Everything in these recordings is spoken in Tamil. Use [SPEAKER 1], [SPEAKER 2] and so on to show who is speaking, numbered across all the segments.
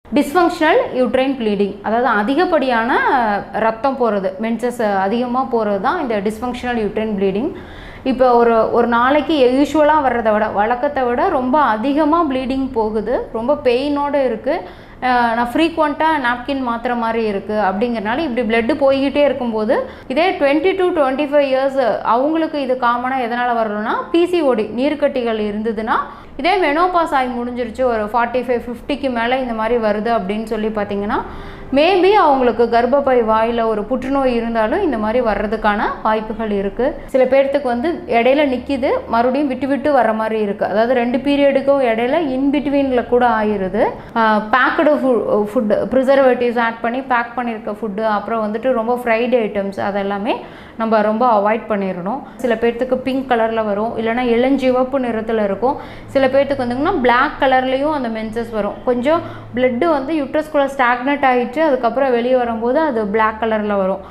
[SPEAKER 1] டிஸ்ஃபங்க்ஷனல் யூட்ரைன் ப்ளீடிங் அதாவது அதிகப்படியான ரத்தம் போகிறது மென்சஸ் அதிகமாக போகிறது தான் இந்த டிஸ்ஃபங்க்ஷனல் யூட்ரைன் ப்ளீடிங் இப்போ ஒரு ஒரு நாளைக்கு யூஸ்வலாக வர்றதை விட வழக்கத்தை விட ரொம்ப அதிகமாக ப்ளீடிங் போகுது ரொம்ப பெயினோடு இருக்குது நான் ஃப்ரீக்வெண்ட்டாக நாப்கின் மாற்றுற மாதிரி இருக்குது அப்படிங்கிறனால இப்படி பிளட்டு போய்கிட்டே இருக்கும்போது இதே twenty to twenty five years அவங்களுக்கு இது காமனாக எதனால் வரணும்னா பிசிஓடி நீர்க்கட்டிகள் இருந்ததுன்னா இதே மெனோபாஸ் ஆகி முடிஞ்சிருச்சு ஒரு ஃபார்ட்டி ஃபைவ் ஃபிஃப்டிக்கு மேலே இந்த மாதிரி வருது அப்படின்னு சொல்லி பார்த்தீங்கன்னா மேபி அவங்களுக்கு கர்ப்பப்பை வாயில் ஒரு புற்றுநோய் இருந்தாலும் இந்த மாதிரி வர்றதுக்கான வாய்ப்புகள் இருக்குது சில பேர்த்துக்கு வந்து இடையில நிற்கிது மறுபடியும் விட்டு விட்டு வர மாதிரி இருக்குது அதாவது ரெண்டு பீரியடுக்கும் இடையில இன்பிட்வீனில் கூட ஆயிடுது பேக்கடு ஃபுட் ப்ரிசர்வேட்டிவ்ஸ் ஆட் பண்ணி பேக் பண்ணியிருக்க ஃபுட்டு அப்புறம் வந்துட்டு ரொம்ப ஃப்ரைடு ஐட்டம்ஸ் அதெல்லாமே நம்ம ரொம்ப அவாய்ட் பண்ணிடணும் சில பேர்த்துக்கு பிங்க் கலரில் வரும் இல்லைனா இளஞ்சிவப்பு நிறத்தில் இருக்கும் சில பேர்த்துக்கு வந்துங்கன்னா பிளாக் கலர்லேயும் அந்த மென்சஸ் வரும் கொஞ்சம் பிளட்டு வந்து யூட்ரஸ்குள்ளே ஸ்டாக்னட் ஆகிட்டு அதுக்கப்புறம் வெளியே வரும்போது அது பிளாக் கலரில் வரும்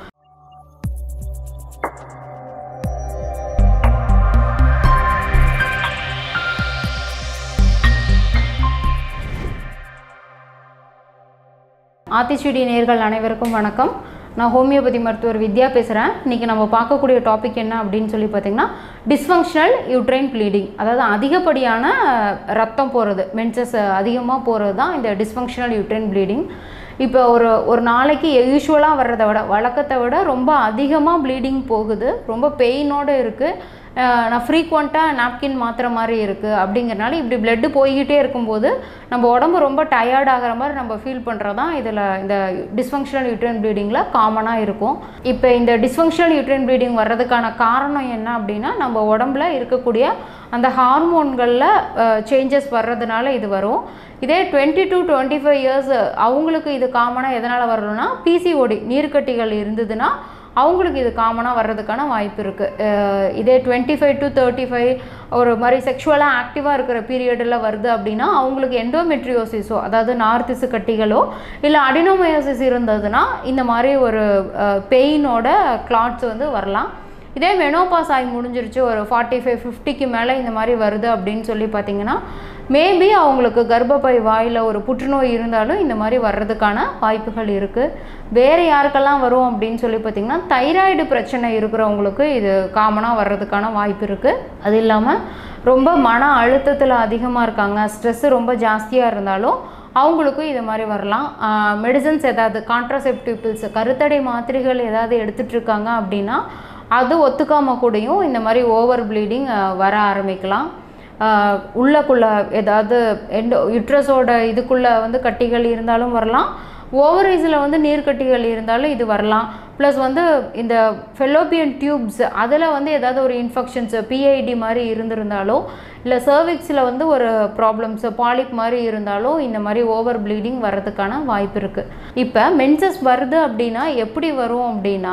[SPEAKER 1] ஆத்திச்சூடி நேர்கள் அனைவருக்கும் வணக்கம் நான் ஹோமியோபதி மருத்துவர் வித்யா பேசுகிறேன் இன்றைக்கி நம்ம பார்க்கக்கூடிய டாபிக் என்ன அப்படின்னு சொல்லி பார்த்தீங்கன்னா டிஸ்ஃபங்க்ஷனல் யூட்ரைன் ப்ளீடிங் அதாவது அதிகப்படியான ரத்தம் போகிறது மென்சஸ் அதிகமாக போகிறது தான் இந்த டிஸ்ஃபங்க்ஷனல் யூட்ரைன் ப்ளீடிங் இப்போ ஒரு ஒரு நாளைக்கு யூஸ்வலாக வர்றதை விட வழக்கத்தை விட ரொம்ப அதிகமாக ப்ளீடிங் போகுது ரொம்ப பெயினோடு இருக்குது நான் ஃப்ரீக்வெண்ட்டாக நாப்கின் மாற்றுற மாதிரி இருக்குது அப்படிங்கிறனால இப்படி பிளட்டு போய்கிட்டே இருக்கும்போது நம்ம உடம்பு ரொம்ப டயர்ட் ஆகிற மாதிரி நம்ம ஃபீல் பண்ணுறது தான் இதில் இந்த டிஸ்ஃபங்க்ஷனல் யூட்ரைன் ப்ளீடிங்கில் காமனாக இருக்கும் இப்போ இந்த டிஸ்ஃபங்க்ஷனல் யூட்ரைன் ப்ளீடிங் வர்றதுக்கான காரணம் என்ன அப்படின்னா நம்ம உடம்புல இருக்கக்கூடிய அந்த ஹார்மோன்களில் சேஞ்சஸ் வர்றதுனால இது வரும் இதே twenty to twenty five years அவங்களுக்கு இது காமனாக எதனால் வரணும்னா பிசிஓடி நீர்க்கட்டிகள் இருந்ததுன்னா அவங்களுக்கு இது காமனாக வர்றதுக்கான வாய்ப்பு இருக்குது இதே twenty five to thirty five ஒரு மாதிரி செக்ஷுவலாக ஆக்டிவாக இருக்கிற பீரியடில் வருது அப்படின்னா அவங்களுக்கு எண்டோமெட்ரியோசிஸோ அதாவது நார்த்திசு கட்டிகளோ இல்லை அடினோமயோசிஸ் இருந்ததுன்னா இந்த மாதிரி ஒரு பெயினோட கிளாட்ஸ் வந்து வரலாம் இதே மெனோபாஸ் ஆகி முடிஞ்சிருச்சு ஒரு ஃபார்ட்டி ஃபைவ் ஃபிஃப்டிக்கு மேலே இந்த மாதிரி வருது அப்படின்னு சொல்லி பார்த்தீங்கன்னா மேபி அவங்களுக்கு கர்ப்பப்பை வாயில் ஒரு புற்றுநோய் இருந்தாலும் இந்த மாதிரி வர்றதுக்கான வாய்ப்புகள் இருக்குது வேறு யாருக்கெல்லாம் வரும் அப்படின்னு சொல்லி பார்த்திங்கன்னா தைராய்டு பிரச்சனை இருக்கிறவங்களுக்கு இது காமனாக வர்றதுக்கான வாய்ப்பு இருக்குது அது இல்லாமல் ரொம்ப மன அழுத்தத்தில் அதிகமாக இருக்காங்க ஸ்ட்ரெஸ்ஸு ரொம்ப ஜாஸ்தியாக இருந்தாலும் அவங்களுக்கும் இது மாதிரி வரலாம் மெடிசன்ஸ் ஏதாவது கான்ட்ராசெப்டிவ் பில்ஸ் கருத்தடை மாத்திரைகள் ஏதாவது எடுத்துகிட்ருக்காங்க அப்படின்னா அது ஒத்துக்காமல் கூடயும் இந்த மாதிரி ஓவர் ப்ளீடிங் வர ஆரம்பிக்கலாம் உள்ளக்குள்ளே ஏதாவது எண்டோ யுட்ரஸோட இதுக்குள்ளே வந்து கட்டிகள் இருந்தாலும் வரலாம் ஓவரைஸில் வந்து நீர்க்கட்டிகள் இருந்தாலும் இது வரலாம் ப்ளஸ் வந்து இந்த ஃபெலோபியன் டியூப்ஸ் அதில் வந்து ஏதாவது ஒரு இன்ஃபெக்ஷன்ஸ் பிஐடி மாதிரி இருந்திருந்தாலோ இல்லை சர்விக்ஸில் வந்து ஒரு ப்ராப்ளம்ஸ் பாலிப் மாதிரி இருந்தாலும் இந்த மாதிரி ஓவர் ப்ளீடிங் வர்றதுக்கான வாய்ப்பு இருக்குது இப்போ மென்சஸ் வருது அப்படின்னா எப்படி வரும் அப்படின்னா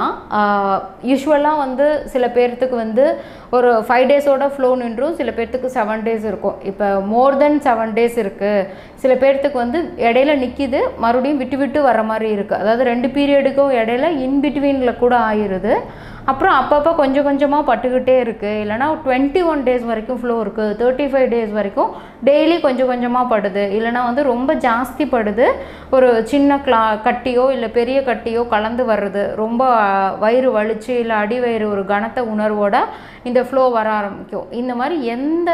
[SPEAKER 1] யூஸ்வலாக வந்து சில பேர்த்துக்கு வந்து ஒரு ஃபைவ் டேஸோட ஃப்ளோ நின்றும் சில பேர்த்துக்கு செவன் டேஸ் இருக்கும் இப்போ மோர் தென் செவன் டேஸ் இருக்குது சில பேர்த்துக்கு வந்து இடையில நிற்கிது மறுபடியும் விட்டு விட்டு வர மாதிரி இருக்குது அதாவது ரெண்டு பீரியடுக்கும் இடையில இன்பிட்வீனில் கூட ஆயிடுது அப்புறம் அப்பப்போ கொஞ்சம் கொஞ்சமாக பட்டுக்கிட்டே இருக்குது இல்லைனா டுவெண்ட்டி ஒன் டேஸ் வரைக்கும் ஃப்ளோ இருக்குது தேர்ட்டி ஃபைவ் டேஸ் வரைக்கும் டெய்லி கொஞ்சம் கொஞ்சமாக படுது இல்லைனா வந்து ரொம்ப ஜாஸ்தி படுது ஒரு சின்ன கிளா கட்டியோ இல்லை பெரிய கட்டியோ கலந்து வர்றது ரொம்ப வயிறு வலிச்சு இல்லை அடி வயிறு ஒரு கனத்த உணர்வோட இந்த ஃப்ளோ வர ஆரம்பிக்கும் இந்த மாதிரி எந்த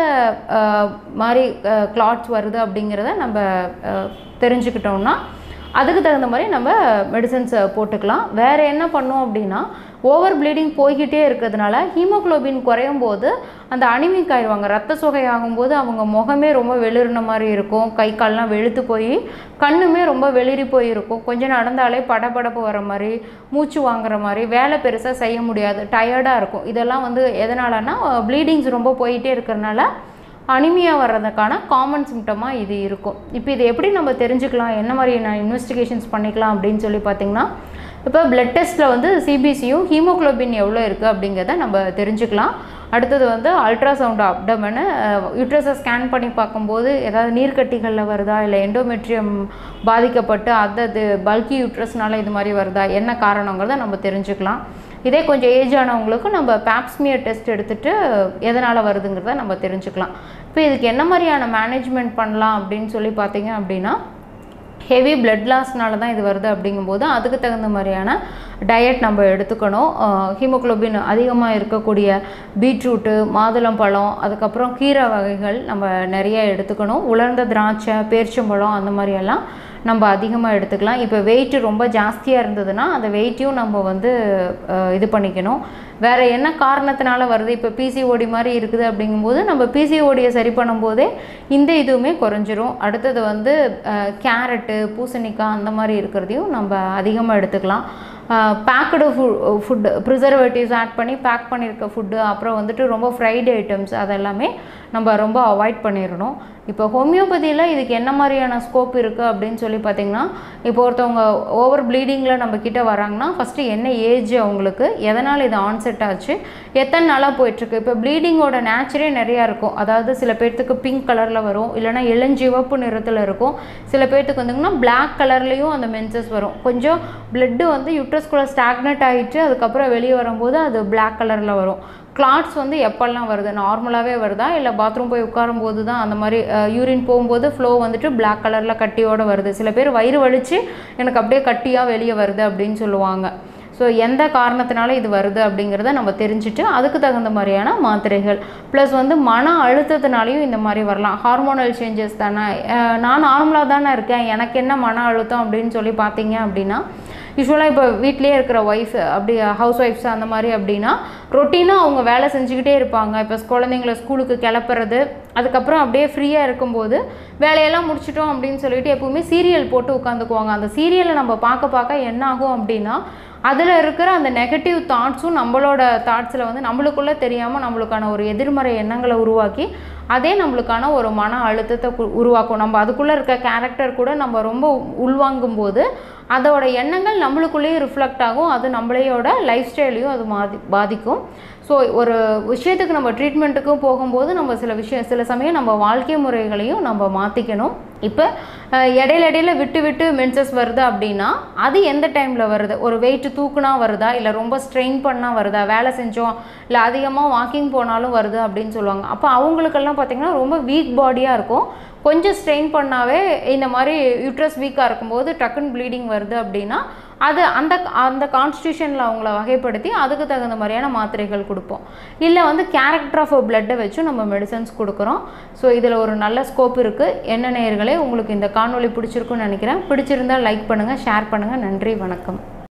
[SPEAKER 1] மாதிரி கிளாட்ஸ் வருது அப்படிங்கிறத நம்ம தெரிஞ்சுக்கிட்டோம்னா அதுக்கு தகுந்த மாதிரி நம்ம மெடிசன்ஸை போட்டுக்கலாம் வேறு என்ன பண்ணோம் அப்படின்னா ஓவர் ப்ளீடிங் போய்கிட்டே இருக்கிறதுனால ஹீமோக்ளோபின் குறையும் போது அந்த அனிமிக் ஆயிடுவாங்க ரத்த சோகை ஆகும்போது அவங்க முகமே ரொம்ப வெளிறின மாதிரி இருக்கும் கை கால்லாம் வெளுத்து போய் கண்ணுமே ரொம்ப வெளிரி போயிருக்கும் கொஞ்சம் நடந்தாலே படபடப்பு வர மாதிரி மூச்சு வாங்குற மாதிரி வேலை பெருசாக செய்ய முடியாது டயர்டாக இருக்கும் இதெல்லாம் வந்து எதனாலனா ப்ளீடிங்ஸ் ரொம்ப போயிட்டே இருக்கிறனால அனிமியா வர்றதுக்கான காமன் சிம்டமாக இது இருக்கும் இப்போ இது எப்படி நம்ம தெரிஞ்சுக்கலாம் என்ன மாதிரியான இன்வெஸ்டிகேஷன்ஸ் பண்ணிக்கலாம் அப்படின்னு சொல்லி பார்த்திங்கன்னா இப்போ பிளட் டெஸ்ட்டில் வந்து சிபிசியும் ஹீமோக்ளோபின் எவ்வளோ இருக்குது அப்படிங்கிறத நம்ம தெரிஞ்சுக்கலாம் அடுத்தது வந்து அல்ட்ராசவுண்ட் அப்டமனு யூட்ரஸை ஸ்கேன் பண்ணி பார்க்கும்போது ஏதாவது நீர்க்கட்டிகளில் வருதா இல்லை எண்டோமெட்ரியம் பாதிக்கப்பட்டு அது பல்கி யூட்ரஸ்னால இது மாதிரி வருதா என்ன காரணங்கிறத நம்ம தெரிஞ்சுக்கலாம் இதே கொஞ்சம் ஏஜ் ஆனவங்களுக்கு நம்ம பேப்ஸ்மியர் டெஸ்ட் எடுத்துகிட்டு எதனால் வருதுங்கிறத நம்ம தெரிஞ்சுக்கலாம் இப்போ இதுக்கு என்ன மாதிரியான மேனேஜ்மெண்ட் பண்ணலாம் அப்படின்னு சொல்லி பார்த்தீங்க அப்படின்னா ஹெவி பிளட் லாஸ்னால தான் இது வருது அப்படிங்கும்போது அதுக்கு தகுந்த மாதிரியான டயட் நம்ம எடுத்துக்கணும் ஹீமோக்ளோபின் அதிகமாக இருக்கக்கூடிய பீட்ரூட்டு மாதுளம்பழம் அதுக்கப்புறம் கீரை வகைகள் நம்ம நிறைய எடுத்துக்கணும் உலர்ந்த திராட்சை பேரிச்சம்பழம் அந்த மாதிரியெல்லாம் நம்ம அதிகமாக எடுத்துக்கலாம் இப்போ வெயிட் ரொம்ப ஜாஸ்தியாக இருந்ததுன்னா அந்த வெயிட்டையும் நம்ம வந்து அஹ், இது பண்ணிக்கணும் வேறு என்ன காரணத்தினால வருது இப்போ பிசிஓடி மாதிரி இருக்குது அப்படிங்கும்போது நம்ம பிசிஓடியை சரி பண்ணும்போதே இந்த இதுவுமே குறைஞ்சிரும் அடுத்தது வந்து கேரட்டு பூசணிக்காய் அந்த மாதிரி இருக்கிறதையும் நம்ம அதிகமாக எடுத்துக்கலாம் பேக்கடு ஃபு ஃபுட்டு ப்ரிசர்வேட்டிவ்ஸ் ஆட் பண்ணி பேக் பண்ணியிருக்க ஃபுட்டு அப்புறம் வந்துட்டு ரொம்ப ஃப்ரைடு ஐட்டம்ஸ் அதெல்லாமே நம்ம ரொம்ப அவாய்ட் பண்ணிடணும் இப்போ ஹோமியோபதியில் இதுக்கு என்ன மாதிரியான ஸ்கோப் இருக்குது அப்படின்னு சொல்லி பார்த்தீங்கன்னா இப்போ ஒருத்தவங்க ஓவர் ப்ளீடிங்கில் நம்ம கிட்ட வராங்கன்னா ஃபஸ்ட்டு என்ன ஏஜ் அவங்களுக்கு எதனால் இது ஆன்செட் ஆச்சு எத்தனை நாளாக போயிட்டுருக்கு இப்போ ப்ளீடிங்கோட நேச்சரே நிறையா இருக்கும் அதாவது சில பேர்த்துக்கு பிங்க் கலரில் வரும் இல்லைனா இளஞ்சிவப்பு நிறத்தில் இருக்கும் சில பேர்த்துக்கு வந்துங்கன்னா பிளாக் கலர்லேயும் அந்த மென்சஸ் வரும் கொஞ்சம் பிளட்டு வந்து யூட்ரஸ்குள்ளே ஸ்டாக்னட் ஆகிட்டு அதுக்கப்புறம் வெளியே வரும்போது அது பிளாக் கலரில் வரும் கிளாட்ஸ் வந்து எப்போல்லாம் வருது நார்மலாகவே வருதா இல்லை பாத்ரூம் போய் உட்காரும் போது தான் அந்த மாதிரி யூரின் போகும்போது ஃப்ளோ வந்துட்டு பிளாக் கலரில் கட்டியோடு வருது சில பேர் வயிறு வலிச்சு எனக்கு அப்படியே கட்டியாக வெளியே வருது அப்படின்னு சொல்லுவாங்க ஸோ எந்த காரணத்தினால இது வருது அப்படிங்கிறத நம்ம தெரிஞ்சுட்டு அதுக்கு தகுந்த மாதிரியான மாத்திரைகள் ப்ளஸ் வந்து மன அழுத்தத்தினாலையும் இந்த மாதிரி வரலாம் ஹார்மோனல் சேஞ்சஸ் தானே அஹ் நான் நார்மலாக தானே இருக்கேன் எனக்கு என்ன மன அழுத்தம் அப்படின்னு சொல்லி பார்த்தீங்க அப்படின்னா யூஸ்வலாக இப்போ வீட்டிலேயே இருக்கிற ஒய்ஃப் அப்படி ஹவுஸ் ஒய்ஃப்ஸ் அந்த மாதிரி அப்படின்னா ரொட்டீனாக அவங்க வேலை செஞ்சுக்கிட்டே இருப்பாங்க இப்போ குழந்தைங்கள ஸ்கூலுக்கு கிளப்புறது அதுக்கப்புறம் அப்படியே ஃப்ரீயாக இருக்கும்போது வேலையெல்லாம் முடிச்சிட்டோம் அப்படின்னு சொல்லிட்டு எப்பவுமே சீரியல் போட்டு உட்காந்துக்குவாங்க அந்த சீரியலை நம்ம பார்க்க பார்க்க என்ன ஆகும் அப்படின்னா அதில் இருக்கிற அந்த நெகட்டிவ் தாட்ஸும் நம்மளோட தாட்ஸில் வந்து நம்மளுக்குள்ளே தெரியாமல் நம்மளுக்கான ஒரு எதிர்மறை எண்ணங்களை உருவாக்கி அதே நம்மளுக்கான ஒரு மன அழுத்தத்தை கு- உருவாக்கும் நம்ம அதுக்குள்ளே இருக்க கேரக்டர் கூட நம்ம ரொம்ப உள்வாங்கும் போது அதோட எண்ணங்கள் நம்மளுக்குள்ளேயும் ரிஃப்ளெக்ட் ஆகும் அது நம்மளையோட லைஃப் ஸ்டைலையும் அது மாதி பாதிக்கும் ஸோ ஒரு விஷயத்துக்கு நம்ம ட்ரீட்மெண்ட்டுக்கும் போகும்போது நம்ம சில விஷயம் சில சமயம் நம்ம வாழ்க்கை முறைகளையும் நம்ம மாற்றிக்கணும் இப்போ அஹ், இடையில இடையில விட்டு விட்டு மென்சஸ் வருது அப்படின்னா அது எந்த டைமில் வருது ஒரு வெயிட் தூக்குனா வருதா இல்லை ரொம்ப ஸ்ட்ரெயின் பண்ணால் வருதா வேலை செஞ்சோம் இல்லை அதிகமாக வாக்கிங் போனாலும் வருது அப்படின்னு சொல்லுவாங்க அப்போ அவங்களுக்கெல்லாம் பார்த்திங்கன்னா ரொம்ப வீக் பாடியாக இருக்கும் கொஞ்சம் ஸ்ட்ரெயின் பண்ணாவே இந்த மாதிரி யூட்ரஸ் வீக்காக இருக்கும்போது டக்குன்னு ப்ளீடிங் வருது அப்படின்னா அது அந்த அந்த கான்ஸ்டியூஷனில் அவங்கள வகைப்படுத்தி அதுக்கு தகுந்த மாதிரியான மாத்திரைகள் கொடுப்போம் இல்லை வந்து கேரக்டர் ஆஃப் பிளட்டை வச்சு நம்ம மெடிசன்ஸ் கொடுக்குறோம் ஸோ இதில் ஒரு நல்ல ஸ்கோப் இருக்குது என்ன நேயர்களே உங்களுக்கு இந்த காணொளி பிடிச்சிருக்குன்னு நினைக்கிறேன் பிடிச்சிருந்தா லைக் பண்ணுங்கள் ஷேர் பண்ணுங்கள் நன்றி வணக்கம்